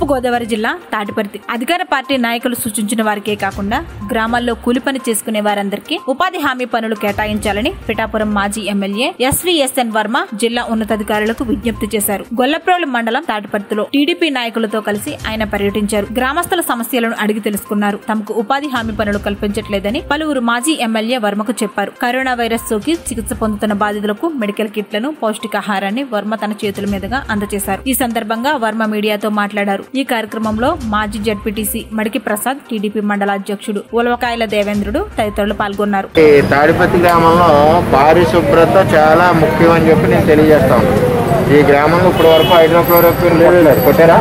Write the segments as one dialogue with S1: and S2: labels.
S1: గోదావరి జిల్లా తాటిపర్తి అధికార పార్టీ నాయకులు సూచించిన వారికే కాకుండా గ్రామాల్లో కూలి పని చేసుకునే వారందరికీ ఉపాధి హామీ పనులు కేటాయించాలని పిఠాపురం మాజీ ఎమ్మెల్యే ఎస్వీఎస్ఎన్ వర్మ జిల్లా ఉన్నతాధికారులకు విజ్ఞప్తి చేశారు గొల్లప్రోలు మండలం తాటిపర్తిలో టీడీపీ నాయకులతో కలిసి ఆయన పర్యటించారు గ్రామస్తుల సమస్యలను అడిగి తెలుసుకున్నారు తమకు ఉపాధి హామీ పనులు కల్పించట్లేదని పలువురు మాజీ ఎమ్మెల్యే వర్మకు చెప్పారు కరోనా వైరస్ సోకి చికిత్స పొందుతున్న బాధితులకు మెడికల్ కిట్లను పౌష్టికాహారాన్ని వర్మ తన చేతుల మీదుగా అందజేశారు ఈ సందర్భంగా వర్మ మీడియాతో మాట్లాడారు ఈ కార్యక్రమంలో మాజీ జడ్పీటీసీ మడికి ప్రసాద్ టీడీపీ మండల అధ్యక్షుడు ఉలవకాయల దేవేంద్రుడు తదితరులు పాల్గొన్నారు
S2: ఈ తాడిపత్రి గ్రామంలో పారిశుభ్రత చాలా ముఖ్యం అని చెప్పి నేను తెలియజేస్తాను ఈ గ్రామంలో ఇప్పటి వరకు హైడ్రోక్లోరోక్విన్ లేదు కొట్టారా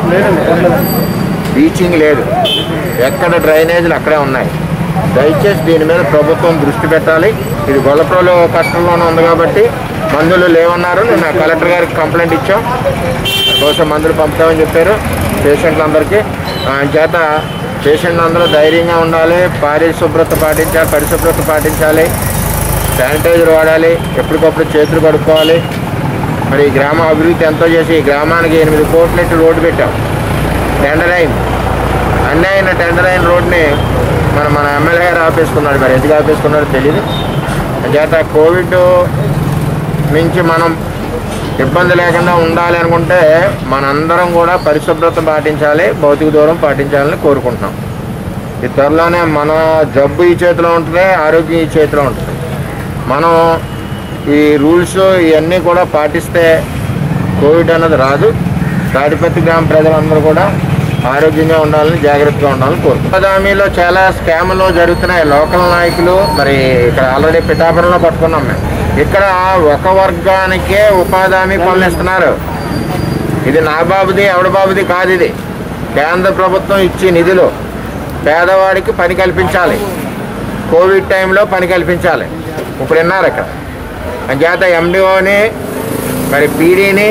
S2: బీచింగ్ లేదు ఎక్కడ డ్రైనేజీలు అక్కడే ఉన్నాయి దయచేసి దీని మీద ప్రభుత్వం దృష్టి పెట్టాలి ఇది గొల్లప్రోలు కష్టంలోనే ఉంది కాబట్టి మందులు లేవన్నారు నేను కలెక్టర్ గారికి కంప్లైంట్ ఇచ్చాం కోసం మందులు పంపుతామని చెప్పారు పేషెంట్లందరికీ ఆయన చేత పేషెంట్లు అందరూ ధైర్యంగా ఉండాలి పారిశుభ్రత పాటించాలి పరిశుభ్రత పాటించాలి శానిటైజర్ వాడాలి ఎప్పటికప్పుడు చేతులు కడుక్కోవాలి మరి ఈ గ్రామ అభివృద్ధి ఎంతో చేసి ఈ గ్రామానికి ఎనిమిది కోట్లెట్టి రోడ్డు పెట్టాం టెండర్ అయింది అన్నీ అయిన టెండర్ అయిన రోడ్ని మన మన ఎమ్మెల్యే గారు ఆపేసుకున్నాడు మరి ఎందుకు ఆపేసుకున్నాడో తెలియదు చేత కోవిడ్ నుంచి మనం ఇబ్బంది లేకుండా ఉండాలి అనుకుంటే మనందరం కూడా పరిశుభ్రత పాటించాలి భౌతిక దూరం పాటించాలని కోరుకుంటున్నాం ఈ త్వరలోనే మన జబ్బు ఈ చేతిలో ఉంటుంది ఆరోగ్యం ఈ చేతిలో ఉంటుంది మనం ఈ రూల్స్ ఇవన్నీ కూడా పాటిస్తే కోవిడ్ అన్నది రాదు తాడిపత్రి గ్రామ ప్రజలందరూ కూడా ఆరోగ్యంగా ఉండాలని జాగ్రత్తగా ఉండాలని కోరుకుంటున్నాం హామీలో చాలా స్కాములు జరుగుతున్నాయి లోకల్ నాయకులు మరి ఇక్కడ ఆల్రెడీ పిఠాపురంలో పట్టుకున్నాం మేము ఇక్కడ ఒక వర్గానికే ఉపాధి హామీ పనులు ఇస్తున్నారు ఇది నా బాబుది ఎవడి బాబుది కాదు ఇది కేంద్ర ప్రభుత్వం ఇచ్చే నిధులు పేదవాడికి పని కల్పించాలి కోవిడ్ టైంలో పని కల్పించాలి ఇప్పుడు విన్నారు ఇక్కడ అంచేత ఎండిఓని మరి పీడీని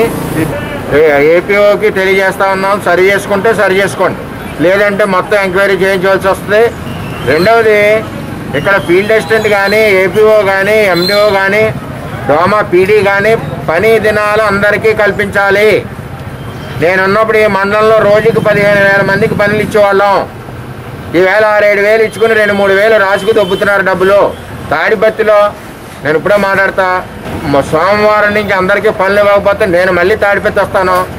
S2: ఏపీఓకి తెలియజేస్తా ఉన్నాం సరి చేసుకుంటే సరి చేసుకోండి లేదంటే మొత్తం ఎంక్వైరీ చేయించవలసి వస్తుంది రెండవది ఇక్కడ ఫీల్డ్ అసిస్టెంట్ కానీ ఏపీఓ కానీ ఎండిఓ కానీ డోమా పీడీ కానీ పని దినాలు అందరికీ కల్పించాలి నేను ఉన్నప్పుడు ఈ మండలంలో రోజుకి పదిహేను వేల మందికి పనులు ఇచ్చేవాళ్ళం ఈవేళ ఆరేడు వేలు ఇచ్చుకుని రెండు మూడు వేలు రాసుకు దొబ్బుతున్నారు డబ్బులు తాడిపత్తిలో నేను ఇప్పుడే మాట్లాడతా మ- సోమవారం నుంచి అందరికీ పనులు ఇవ్వకపోతే నేను మళ్ళీ తాడిపత్తి వస్తాను